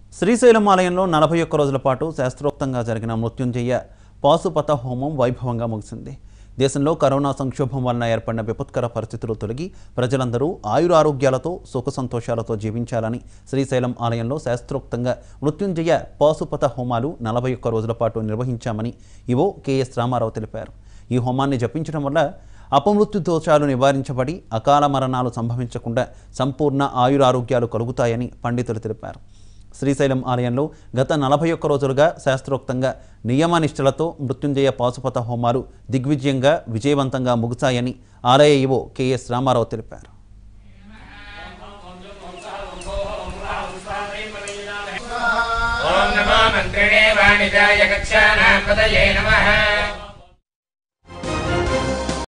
శ్రీశైలం ఆలయంలో నలభై ఒక్క రోజుల పాటు శాస్త్రోక్తంగా జరిగిన మృత్యుంజయ పాశుపత హోమం వైభవంగా ముగిసింది దేశంలో కరోనా సంక్షోభం వలన ఏర్పడిన విపత్కర పరిస్థితులు తొలగి ప్రజలందరూ ఆయురారోగ్యాలతో సుఖ సంతోషాలతో జీవించాలని శ్రీశైలం ఆలయంలో శాస్త్రోక్తంగా మృత్యుంజయ పాశుపత హోమాలు నలభై ఒక్క రోజుల పాటు నిర్వహించామని ఇవో కెఎస్ రామారావు తెలిపారు ఈ హోమాన్ని జపించడం వల్ల అపమృత్యు దోషాలు నివారించబడి అకాల మరణాలు సంభవించకుండా సంపూర్ణ ఆయురారోగ్యాలు కలుగుతాయని పండితులు తెలిపారు శ్రీశైలం ఆలయంలో గత నలభై ఒక్క రోజులుగా శాస్త్రోక్తంగా నియమనిష్టలతో మృత్యుంజయ పాశుపత హోమాలు దిగ్విజయంగా విజయవంతంగా ముగుసాయని ఆలయ ఇవో కెఎస్ రామారావు తెలిపారు ఓం నమో మంత్రిణే వాణిజాయ కక్షానాం పదయే నమః